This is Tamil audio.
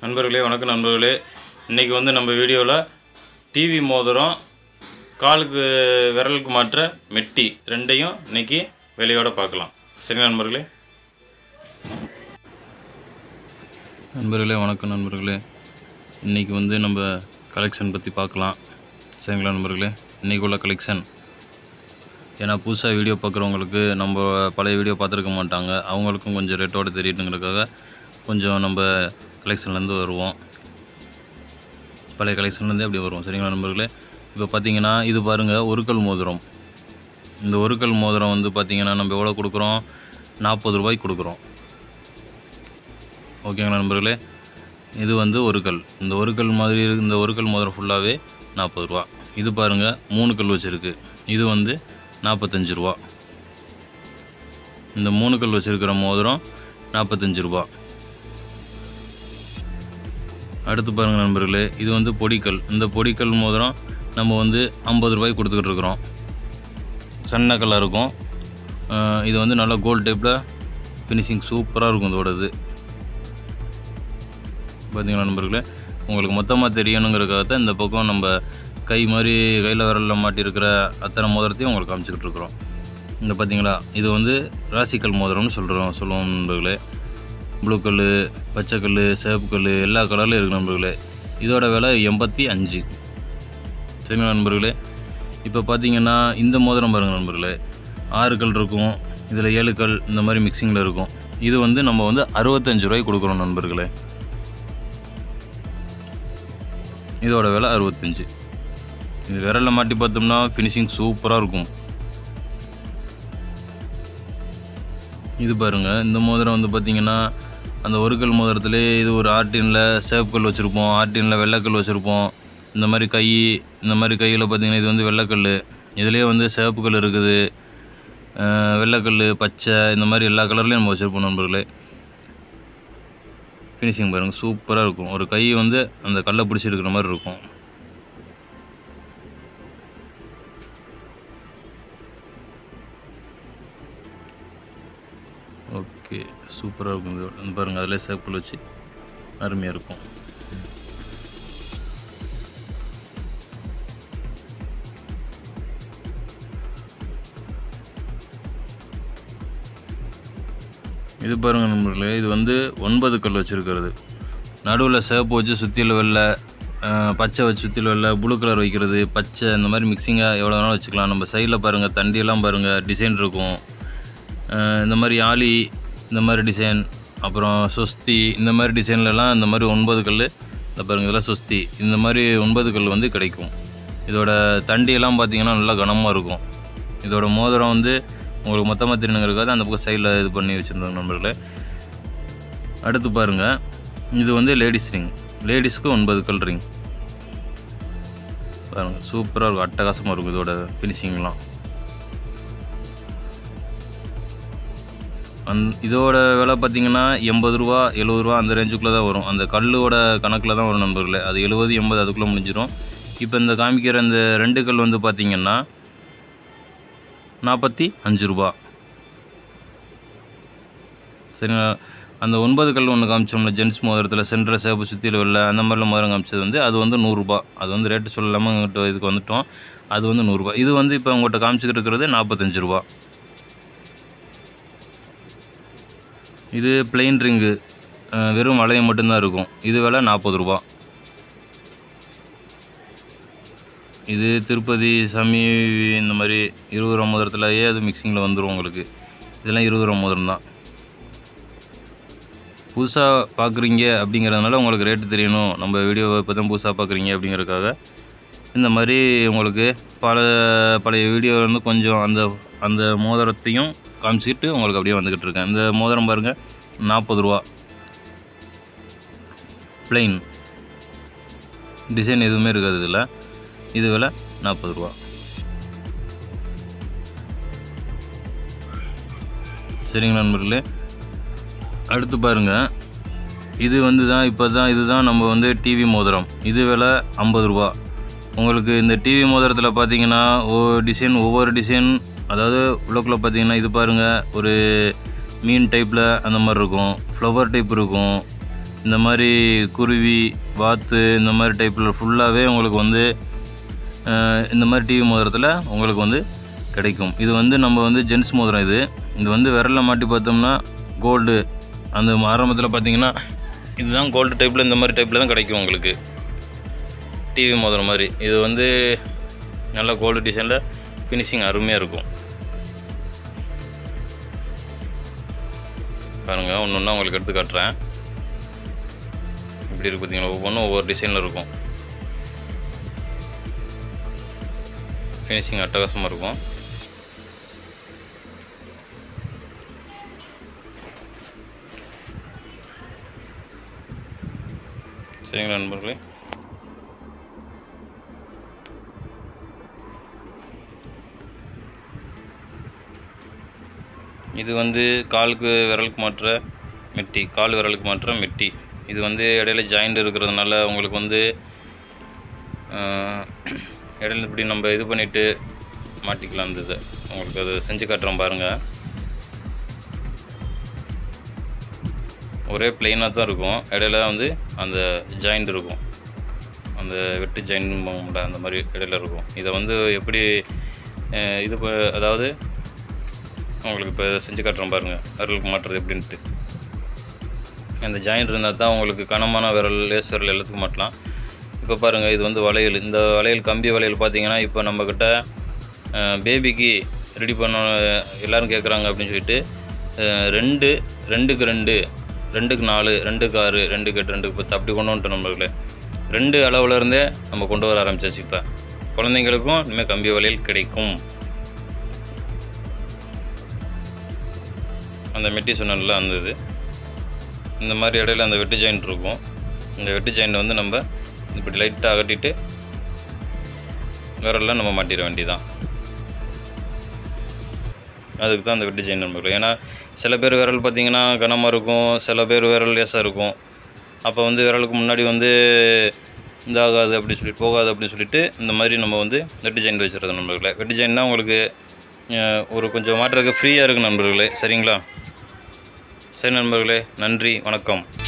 நண்பர்களே வணக்கம் நண்பர்களே இன்றைக்கி வந்து நம்ம வீடியோவில் டிவி மோதிரம் காலுக்கு விரலுக்கு மாற்ற மெட்டி ரெண்டையும் இன்னைக்கு விலையோட பார்க்கலாம் சரிங்களா நண்பர்களே நண்பர்களே வணக்கம் நண்பர்களே இன்றைக்கி வந்து நம்ம கலெக்ஷன் பற்றி பார்க்கலாம் சரிங்களா நண்பர்களே இன்றைக்கி உள்ள கலெக்ஷன் ஏன்னா புதுசாக வீடியோ பார்க்குறவங்களுக்கு நம்ம பழைய வீடியோ பார்த்துருக்க மாட்டாங்க அவங்களுக்கும் கொஞ்சம் ரேட்டோடு தெரியட்டுங்கிறதுக்காக கொஞ்சம் நம்ம கலெக்ஷன்லேருந்து வருவோம் பழைய கலெக்ஷன்லேருந்தே அப்படி வருவோம் சரிங்களா நண்பர்களே இப்போ பார்த்தீங்கன்னா இது பாருங்கள் ஒருக்கல் மோதிரம் இந்த ஒருக்கல் மோதிரம் வந்து பார்த்தீங்கன்னா நம்ம எவ்வளோ கொடுக்குறோம் நாற்பது ரூபாய்க்கு கொடுக்குறோம் ஓகேங்களா நண்பர்களே இது வந்து ஒரு கல் இந்த ஒரு கல் மாதிரி இருக்கு- இந்த ஒரு கல் மோதிரம் ஃபுல்லாகவே நாற்பது ரூபா இது பாருங்கள் மூணு கல் வச்சுருக்கு இது வந்து நாற்பத்தஞ்சு ரூபா இந்த மூணு கல் வச்சுருக்கிற மோதிரம் நாற்பத்தஞ்சு ரூபா அடுத்து பாருங்கள் நண்பர்களே இது வந்து பொடிக்கல் இந்த பொடிக்கல் மோதிரம் நம்ம வந்து ஐம்பது ரூபாய்க்கு கொடுத்துக்கிட்டு இருக்கிறோம் சன்ன கல்லாக இருக்கும் அஹ் இது வந்து நல்லா கோல்ட் டைப்பில் ஃபினிஷிங் சூப்பராக இருக்கும் இதோட இது பார்த்தீங்களா நண்பர்களே உங்களுக்கு மொத்தமாக தெரியணுங்கிறதுக்காக தான் இந்த பக்கம் நம்ம கை மாதிரி கையில் விரலில் மாட்டியிருக்கிற அத்தனை மோதிரத்தையும் உங்களுக்கு காமிச்சிக்கிட்டு இருக்கிறோம் இந்த பார்த்தீங்களா இது வந்து ராசிக்கல் மோதிரம்னு சொல்கிறோம் சொல்லுவோம் நண்பர்களே ப்ளூ கல் பச்சை கல் சிவப்பு கல் எல்லா கலர்லையும் இருக்குது நண்பர்களே இதோட விலை எண்பத்தி அஞ்சு சரிங்களா நண்பர்களே இப்போ பார்த்தீங்கன்னா இந்த மோதிரம் பாருங்கள் நண்பர்களே ஆறு கல் இருக்கும் இதில் ஏழு கல் இந்த மாதிரி மிக்சிங்கில் இருக்கும் இது வந்து நம்ம வந்து அறுபத்தஞ்சு ரூபாய்க்கு கொடுக்குறோம் நண்பர்களே இதோட விலை அறுபத்தஞ்சு இது விரலில் மாட்டி பார்த்தோம்னா ஃபினிஷிங் சூப்பராக இருக்கும் இது பாருங்க இந்த மோதிரம் வந்து பார்த்தீங்கன்னா அந்த ஒரு கல் மோதிரத்திலே இது ஒரு ஆர்டினில் சேவ் கல் வச்சுருப்போம் ஆர்டினில் வெள்ளைக்கல் வச்சுருப்போம் இந்த மாதிரி கை இந்த மாதிரி கையில் பார்த்தீங்கன்னா இது வந்து வெள்ளைக்கல் இதுலேயே வந்து சிவப்பு கல் இருக்குது அஹ் வெள்ளைக்கல் பச்சை இந்த மாதிரி எல்லா கலர்லேயும் நம்ம வச்சுருப்போம் நண்பர்களே ஃபினிஷிங் பாருங்கள் சூப்பராக இருக்கும் ஒரு கை வந்து அந்த கல்லை பிடிச்சிருக்கிற மாதிரி இருக்கும் ஓகே சூப்பராக இருக்கும் இது வந்து பாருங்கள் அதில் சேப்பிள் வச்சு அருமையாக இருக்கும் இது பாருங்க நண்பர்களே இது வந்து ஒன்பது கல் வச்சுருக்கிறது நடுவில் சிவப்பு வச்சு சுற்றியில் வெள்ளை அஹ், பச்சை வச்சு சுற்றியில் வெள்ளை ப்ளூ கலர் வைக்கிறது பச்சை இந்த மாதிரி மிக்சிங்காக எவ்வளோ வேணாலும் வச்சுக்கலாம் நம்ம சைடில் பாருங்கள் தண்டியெல்லாம் பாருங்கள் டிசைன் இருக்கும் அஹ், இந்த மாதிரி ஆலி இந்த மாதிரி டிசைன் அப்புறம் சொஸ்தி இந்த மாதிரி டிசைன்லலாம் இந்த மாதிரி ஒன்பது கல் இந்த பாருங்க இதெல்லாம் சொஸ்தி இந்த மாதிரி ஒன்பது கல் வந்து கிடைக்கும் இதோட தண்டியெல்லாம் பார்த்தீங்கன்னா நல்லா கனமாக இருக்கும் இதோட மோதிரம் வந்து உங்களுக்கு மொத்தமாக தெரியணுங்கிறதுக்காக அந்த பக்கம் சைடில் இது பண்ணி வச்சுருந்தோம் நண்பர்களே அடுத்து பாருங்கள் இது வந்து லேடிஸ் ரிங் லேடிஸ்க்கு ஒன்பது கல் ரிங் பாருங்கள் சூப்பராக இருக்கும் அட்டகாசமாக இருக்கும் இதோட ஃபினிஷிங்லாம் அந் இதோட விலை பார்த்தீங்கன்னா எண்பது ரூபா எழுபது ரூபா அந்த ரேஞ்சுக்குள்ளே தான் வரும் அந்த கல்லோட கணக்கில் தான் வரும் நண்பர்களே அது எழுபது எண்பது அதுக்குள்ளே முடிஞ்சிடும் இப்போ இந்த காமிக்கிற இந்த ரெண்டு கல் வந்து பார்த்தீங்கன்னா நாற்பத்தி அஞ்சு ரூபா சரிங்களா அந்த ஒன்பது கல் ஒன்று காமிச்சோம்ல ஜென்ஸ் மோதிரத்தில் சென்டர் சேப்பு சுற்றியில் வெள்ள அந்த மாதிரிலாம் மோதிரம் காமிச்சது வந்து அது வந்து நூறுரூபா அது வந்து ரேட்டு சொல்லாமல் உங்கள்கிட்ட இதுக்கு வந்துட்டோம் அது வந்து நூறுரூபா இது வந்து இப்போ உங்கள்கிட்ட காமிச்சிக்கிட்டு இருக்கிறது நாற்பத்தஞ்சு ரூபா இது பிளெயின் ரிங்கு வெறும் வளையம் மட்டும்தான் இருக்கும் இது விலை நாற்பது ரூபா இது திருப்பதி சாமி இந்த மாதிரி இருபது ரூபா மோதிரத்துலயே அது மிக்சிங்கில் வந்துடும் உங்களுக்கு இதெல்லாம் இருபது ரூபா மோதிரம் தான் புதுசாக பார்க்குறீங்க அப்படிங்கிறதுனால உங்களுக்கு ரேட்டு தெரியணும் நம்ம வீடியோவை இப்போ தான் புதுசாக பார்க்குறீங்க அப்படிங்கிறதுக்காக இந்த மாதிரி உங்களுக்கு பல பழைய வீடியோவிலேருந்து கொஞ்சம் அந்த அந்த மோதிரத்தையும் காமிச்சிக்கிட்டு உங்களுக்கு அப்படியே வந்துக்கிட்டு இருக்கேன் இந்த மோதிரம் பாருங்கள் நாற்பது ரூபா plain டிசைன் எதுவுமே இருக்காது இதில் இது விலை நாற்பது ரூபா சரிங்க நண்பர்களே அடுத்து பாருங்கள் இது வந்து தான் இப்போ தான் இதுதான் நம்ம வந்து டிவி மோதிரம் இது விலை ஐம்பது ரூபா உங்களுக்கு இந்த டிவி மோதிரத்தில் பார்த்தீங்கன்னா ஒவ்வொரு டிசைன் ஒவ்வொரு டிசைன் அதாவது உள்ளக்குள்ளே பார்த்தீங்கன்னா இது பாருங்கள் ஒரு மீன் டைப்பில் அந்த மாதிரி இருக்கும் ஃப்ளவர் டைப் இருக்கும் இந்த மாதிரி குருவி வாத்து இந்த மாதிரி டைப்பில் ஃபுல்லாகவே உங்களுக்கு வந்து அஹ், இந்த மாதிரி டிவி மோதிரத்தில் உங்களுக்கு வந்து கிடைக்கும் இது வந்து நம்ம வந்து ஜென்ஸ் மோதிரம் இது இது வந்து விரலில் மாட்டி பார்த்தோம்னா கோல்டு அந்த ஆரம்பத்தில் பார்த்தீங்கன்னா இதுதான் கோல்டு டைப்பில் இந்த மாதிரி டைப்பில் தான் கிடைக்கும் உங்களுக்கு டிவி மோதிரம் மாதிரி இது வந்து நல்ல கோல்டு டிசைனில் ஃபினிஷிங் அருமையாக இருக்கும் பாருங்கள் ஒன்று ஒன்றா உங்களுக்கு எடுத்து காட்டுறேன் இப்படி இருக்கு பார்த்தீங்களா ஒவ்வொன்றும் ஒவ்வொரு டிசைனில் இருக்கும் ஃபினிஷிங் அட்டகாசமாக இருக்கும் சரிங்களா நண்பர்களே இது வந்து காலுக்கு விரலுக்கு மாற்ற மெட்டி கால் விரலுக்கு மாற்ற மெட்டி இது வந்து இடையில ஜாயிண்ட் இருக்கிறதுனால உங்களுக்கு வந்து ஆஹ், இடையில இப்படி நம்ம இது பண்ணிவிட்டு மாட்டிக்கலாம் இந்த இதை உங்களுக்கு அது செஞ்சு காட்டுறோம் பாருங்கள் ஒரே பிளெயினாக தான் இருக்கும் இடையில வந்து அந்த ஜாயிண்ட் இருக்கும் அந்த வெட்டு ஜாயிண்ட் அந்த மாதிரி இடையில இருக்கும் இதை வந்து எப்படி அஹ், இது ப- அதாவது உங்களுக்கு இப்போ செஞ்சு காட்டுறோம் பாருங்கள் விரலுக்கு மாட்டுறது எப்படின்ட்டு அந்த ஜாயிண்ட் இருந்தால் தான் உங்களுக்கு கனமான விரல் லேஸ் விரல் எல்லாத்துக்கும் மாட்டலாம் இப்போ பாருங்கள் இது வந்து வளையல் இந்த வளையல் கம்பி வளையல் பார்த்தீங்கன்னா இப்போ நம்மக்கிட்ட பேபிக்கு ரெடி பண்ண எல்லோரும் கேட்குறாங்க அப்படின்னு சொல்லிட்டு அஹ், ரெண்டு ரெண்டுக்கு ரெண்டு ரெண்டுக்கு நாலு ரெண்டுக்கு ஆறு ரெண்டுக்கு எட்டு ரெண்டுக்கு பத்து அப்படி கொண்டு வந்துட்டோம் நம்மளுக்கு ரெண்டு அளவுல இருந்தே நம்ம கொண்டு வர ஆரம்பிச்சாச்சு இப்போ குழந்தைங்களுக்கும் இனிமேல் கம்பி வளையல் கிடைக்கும் அந்த மெட்டி சொன்னல அந்த இது இந்த மாதிரி இடையில அந்த வெட்டு ஜாயிண்ட் இருக்கும் இந்த வெட்டு ஜாயிண்ட் வந்து நம்ம இப்படி லைட்டாக அகட்டிட்டு விரல்லாம் நம்ம மாட்டிட வேண்டியதான் அதுக்கு தான் அந்த வெட்டு ஜாயிண்ட் நம்ம ஏன்னா சில பேர் விரல் பார்த்திங்கன்னா கனமாக இருக்கும் சில பேர் விரல் லேசாக இருக்கும் அப்போ வந்து விரலுக்கு முன்னாடி வந்து இதாகாது அப்படி சொல்லிட்டு போகாது அப்படின்னு சொல்லிட்டு இந்த மாதிரி நம்ம வந்து வெட்டு ஜாயிண்ட் வச்சுருது நண்பர்களே வெட்டு ஜாயின்ட்னா உங்களுக்கு அஹ், ஒரு கொஞ்சம் மாட்டுறதுக்கு ஃப்ரீயாக இருக்குது நண்பர்களே சரிங்களா சரி நண்பர்களே நன்றி வணக்கம்